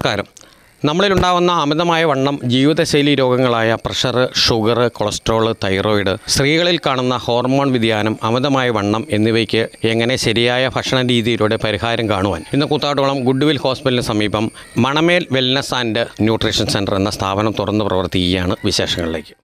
നമസ്കാരം നമ്മളിലുണ്ടാകുന്ന അമിതമായ വണ്ണം ജീവിതശൈലി രോഗങ്ങളായ പ്രഷർ ഷുഗർ കൊളസ്ട്രോൾ തൈറോയിഡ് സ്ത്രീകളിൽ കാണുന്ന ഹോർമോൺ വ്യതിയാനം അമിതമായ വണ്ണം എന്നിവയ്ക്ക് എങ്ങനെ ശരിയായ ഭക്ഷണ രീതിയിലൂടെ പരിഹാരം കാണുവാൻ ഇന്ന് കൂത്താട്ടോളം ഗുഡ്വിൽ ഹോസ്പിറ്റലിന് സമീപം Manamel wellness and nutrition centre എന്ന സ്ഥാപനം തുറന്ന് പ്രവർത്തിക്കുകയാണ് വിശേഷങ്ങളിലേക്ക്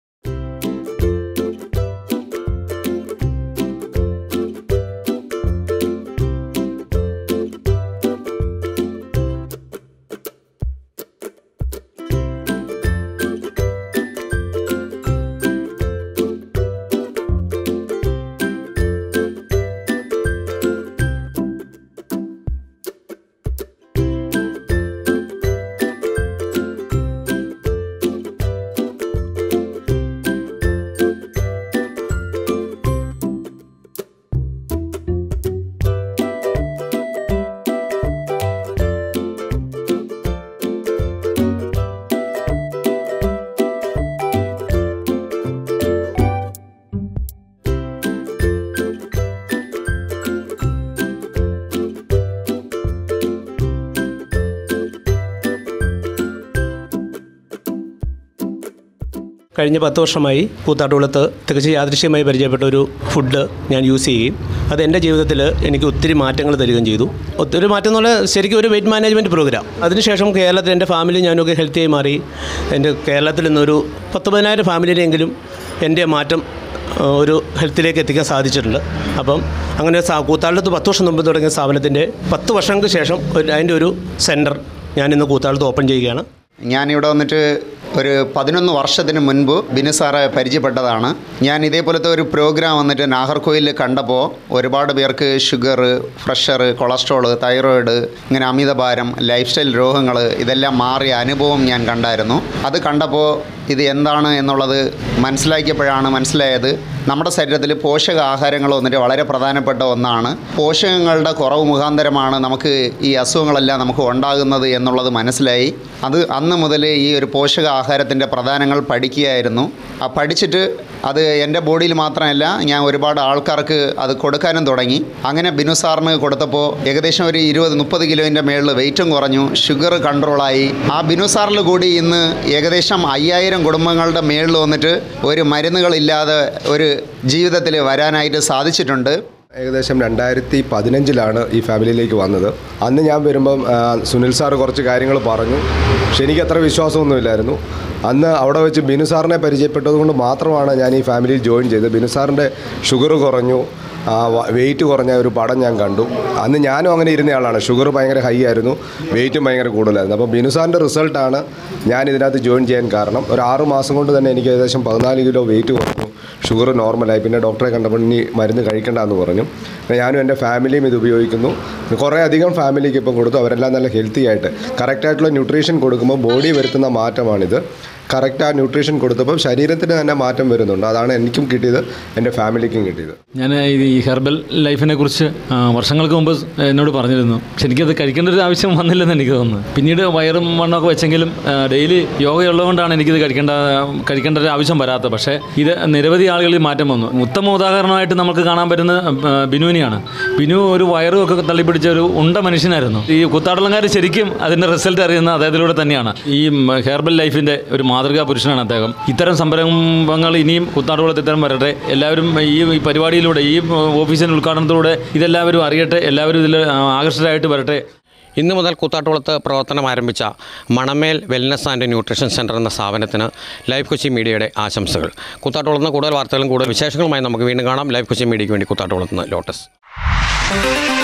കഴിഞ്ഞ പത്ത് വർഷമായി കൂത്താട്ടുകുളത്ത് തികച്ചും യാദൃശ്യമായി പരിചയപ്പെട്ട ഒരു ഫുഡ് ഞാൻ യൂസ് ചെയ്യുകയും അത് എൻ്റെ ജീവിതത്തിൽ എനിക്ക് ഒത്തിരി മാറ്റങ്ങൾ തരികയും ചെയ്തു ഒത്തിരി മാറ്റം എന്ന് പറഞ്ഞാൽ ശരിക്കും ഒരു വെയിറ്റ് മാനേജ്മെൻറ്റ് പ്രോഗ്രാം അതിനുശേഷം കേരളത്തിൽ എൻ്റെ ഫാമിലി ഞാനൊക്കെ ഹെൽത്തിയായി മാറി എൻ്റെ കേരളത്തിൽ നിന്നൊരു പത്ത് പതിനായിരം ഫാമിലിയെങ്കിലും എൻ്റെ മാറ്റം ആ, ഒരു ഹെൽത്തിലേക്ക് എത്തിക്കാൻ സാധിച്ചിട്ടുണ്ട് അപ്പം അങ്ങനെ സാ- കൂത്താളത്ത് പത്ത് വർഷം മുമ്പ് തുടങ്ങിയ സ്ഥാപനത്തിൻ്റെ പത്ത് വർഷങ്ങൾക്ക് ശേഷം ഒരു അതിൻ്റെ ഒരു സെൻറ്റർ ഞാനിന്ന് കൂത്താളത്ത് ഓപ്പൺ ചെയ്യുകയാണ് ഞാനിവിടെ വന്നിട്ട് ഒരു പതിനൊന്ന് വർഷത്തിന് മുൻപ് ബിനു സാറെ പരിചയപ്പെട്ടതാണ് ഞാൻ ഇതേപോലത്തെ ഒരു പ്രോഗ്രാം വന്നിട്ട് നാഗർകോയിലിൽ കണ്ടപ്പോൾ ഒരുപാട് പേർക്ക് ഷുഗർ പ്രഷർ കൊളസ്ട്രോൾ തൈറോയിഡ് ഇങ്ങനെ അമിതഭാരം ലൈഫ് സ്റ്റൈൽ രോഗങ്ങൾ ഇതെല്ലാം മാറിയ അനുഭവം ഞാൻ കണ്ടായിരുന്നു അത് കണ്ടപ്പോൾ ഇത് എന്താണ് എന്നുള്ളത് മനസ്സിലാക്കിയപ്പോഴാണ് മനസ്സിലായത് നമ്മുടെ ശരീരത്തിൽ പോഷകാഹാരങ്ങൾ വന്നിട്ട് വളരെ പ്രധാനപ്പെട്ട ഒന്നാണ് പോഷകങ്ങളുടെ കുറവ് മുഖാന്തരമാണ് നമുക്ക് ഈ അസുഖങ്ങളെല്ലാം നമുക്ക് ഉണ്ടാകുന്നത് എന്നുള്ളത് മനസ്സിലായി അത് അന്ന് മുതൽ ഈ ഒരു പോഷകാഹാരത്തിൻ്റെ പ്രധാനങ്ങൾ പഠിക്കുകയായിരുന്നു ആ പഠിച്ചിട്ട് അത് എൻ്റെ ബോഡിയിൽ മാത്രമല്ല ഞാൻ ഒരുപാട് ആൾക്കാർക്ക് അത് കൊടുക്കാനും തുടങ്ങി അങ്ങനെ ബിനു സാറിന് കൊടുത്തപ്പോൾ ഏകദേശം ഒരു ഇരുപത് മുപ്പത് കിലോൻ്റെ മേളിൽ വെയിറ്റും കുറഞ്ഞു ഷുഗർ കൺട്രോളായി ആ ബിനു സാറിൽ കൂടി ഇന്ന് ഏകദേശം അയ്യായിരം കുടുംബങ്ങളുടെ മേളിൽ വന്നിട്ട് ഒരു മരുന്നുകളില്ലാതെ ഒരു ജീവിതത്തിൽ വരാനായിട്ട് സാധിച്ചിട്ടുണ്ട് ഏകദേശം രണ്ടായിരത്തി പതിനഞ്ചിലാണ് ഈ ഫാമിലിയിലേക്ക് വന്നത് അന്ന് ഞാൻ വരുമ്പം ആ, സുനിൽ സാർ കുറച്ച് കാര്യങ്ങൾ പറഞ്ഞു പക്ഷെ എനിക്ക് അത്ര വിശ്വാസമൊന്നുമില്ലായിരുന്നു അന്ന് അവിടെ വെച്ച് ബിനു സാറിനെ പരിചയപ്പെട്ടത് കൊണ്ട് മാത്രമാണ് ഞാൻ ഈ ഫാമിലിയിൽ ജോയിൻ ചെയ്തത് ബിനു സാറിൻ്റെ ഷുഗർ കുറഞ്ഞു വെയിറ്റ് കുറഞ്ഞ ഒരു പടം ഞാൻ കണ്ടു അന്ന് ഞാനും അങ്ങനെ ഇരുന്നയാളാണ് ഷുഗർ ഭയങ്കര ഹൈ ആയിരുന്നു വെയിറ്റും ഭയങ്കര കൂടുതലായിരുന്നു അപ്പോൾ ബിനു സാറിൻ്റെ റിസൾട്ടാണ് ഞാൻ ഇതിനകത്ത് ജോയിൻ ചെയ്യാൻ കാരണം ഒരു ആറ് മാസം കൊണ്ട് തന്നെ എനിക്ക് ഏകദേശം പതിനാല് കിലോ വെയിറ്റ് കുറഞ്ഞു ഷുഗർ നോർമലായി പിന്നെ ഡോക്ടറെ കണ്ടപ്പോൾ ഇനി മരുന്ന് കഴിക്കണ്ടെന്ന് പറഞ്ഞു പിന്നെ ഞാനും എൻ്റെ ഫാമിലിയും ഇത് ഉപയോഗിക്കുന്നു കുറേ അധികം ഫാമിലിക്ക് ഇപ്പം കൊടുത്തു അവരെല്ലാം നല്ല ഹെൽത്തി ആയിട്ട് കറക്റ്റായിട്ടുള്ള ന്യൂട്രീഷൻ കൊടുക്കുമ്പോൾ ബോഡി വരുത്തുന്ന മാറ്റമാണിത് കറക്റ്റ് ആ ന്യൂട്രീഷൻ കൊടുത്തപ്പോൾ ശരീരത്തിന് തന്നെ മാറ്റം വരുന്നുണ്ട് അതാണ് എനിക്കും കിട്ടിയത് എൻ്റെ ഫാമിലിക്കും കിട്ടിയത് ഞാൻ ഇത് ഈ ഹെർബൽ ലൈഫിനെ കുറിച്ച് ആ, വർഷങ്ങൾക്ക് മുമ്പ് എന്നോട് പറഞ്ഞിരുന്നു പക്ഷെ എനിക്കത് കഴിക്കേണ്ട ഒരു ആവശ്യം വന്നില്ലെന്ന് എനിക്ക് തോന്നുന്നു പിന്നീട് വയറും മണ്ണൊക്കെ വെച്ചെങ്കിലും ഡെയിലി യോഗയുള്ളതുകൊണ്ടാണ് എനിക്കിത് കഴിക്കേണ്ട കഴിക്കേണ്ട ഒരു ആവശ്യം വരാത്തത് പക്ഷേ ഇത് നിരവധി ആളുകളിൽ മാറ്റം വന്നു ഉത്തമ ഉദാഹരണമായിട്ട് നമുക്ക് കാണാൻ പറ്റുന്ന ആ, ബിനുവിനെയാണ് ബിനു ഒരു വയറും ഒക്കെ തള്ളിപ്പിടിച്ച ഒരു ഉണ്ട മനുഷ്യനായിരുന്നു ഈ കുത്താടലങ്കാർ ശരിക്കും അതിൻ്റെ റിസൾട്ട് അറിയുന്ന അദ്ദേഹത്തിലൂടെ തന്നെയാണ് ഈ ഹെർബൽ ലൈഫിൻ്റെ ഒരു മാതൃകാ പുരുഷനാണ് അദ്ദേഹം ഇത്തരം സംരംഭങ്ങൾ ഇനിയും കുത്താടുകുളത്ത് ഇത്തരം വരട്ടെ എല്ലാവരും ഈ ഈ പരിപാടിയിലൂടെ ഈ ഓഫീസിൻ്റെ ഉദ്ഘാടനത്തിലൂടെ ഇതെല്ലാവരും അറിയട്ടെ എല്ലാവരും ഇതിൽ ആകർഷകരായിട്ട് വരട്ടെ ഇന്ന് മുതൽ കൂത്താട്ടുകുളത്ത് പ്രവർത്തനം ആരംഭിച്ച Manamel wellness and nutrition centre എന്ന സ്ഥാപനത്തിന് ലൈവ് കൊച്ചി മീഡിയയുടെ ആശംസകൾ കൂത്താട്ടുകുളത്ത് നിന്ന് കൂടുതൽ വാർത്തകളും കൂടുതൽ വിശേഷങ്ങളുമായി നമുക്ക് വീണ്ടും കാണാം ലൈവ് കൊച്ചി മീഡിയയ്ക്ക് വേണ്ടി കൂത്താട്ടുകുളത്ത് നിന്ന് ലോട്ടസ്